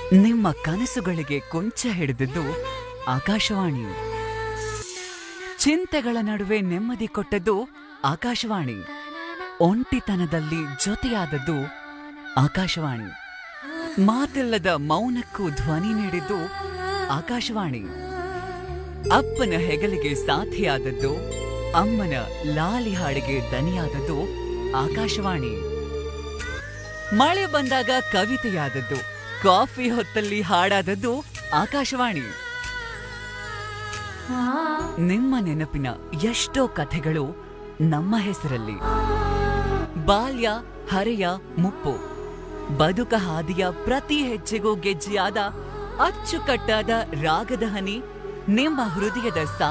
ನಿಮ್ಮ ಕನಸುಗಳಿಗೆ ಕೊಂಚ ಹಿಡಿದಿದ್ದು ಆಕಾಶವಾಣಿ ಚಿಂತೆಗಳ ನಡುವೆ ನೆಮ್ಮದಿ ಕೊಟ್ಟದ್ದು ಆಕಾಶವಾಣಿ ಒಂಟಿತನದಲ್ಲಿ ಜೊತೆಯಾದದ್ದು ಆಕಾಶವಾಣಿ ಮಾತಿಲ್ಲದ ಮೌನಕ್ಕೂ ಧ್ವನಿ ನೀಡಿದ್ದು ಆಕಾಶವಾಣಿ ಅಪ್ಪನ ಹೆಗಲಿಗೆ ಸಾಥಿಯಾದದ್ದು ಅಮ್ಮನ ಲಾಲಿ ಹಾಡಿಗೆ ದನಿಯಾದದ್ದು ಆಕಾಶವಾಣಿ ಮಳೆ ಬಂದಾಗ ಕವಿತೆಯಾದದ್ದು ಕಾಫಿ ಹೊತ್ತಲ್ಲಿ ಹಾಡಾದದ್ದು ಆಕಾಶವಾಣಿ ನಿಮ್ಮ ನೆನಪಿನ ಎಷ್ಟೋ ಕಥೆಗಳು ನಮ್ಮ ಹೆಸರಲ್ಲಿ ಬಾಲ್ಯ ಹರೆಯ ಮುಪ್ಪು ಬದುಕ ಹಾದಿಯ ಪ್ರತಿ ಹೆಜ್ಜೆಗೂ ಗೆಜ್ಜೆಯಾದ ಅಚ್ಚುಕಟ್ಟಾದ ರಾಗದ ಹನಿ ನಿಮ್ಮ ಹೃದಯದ ಸಾ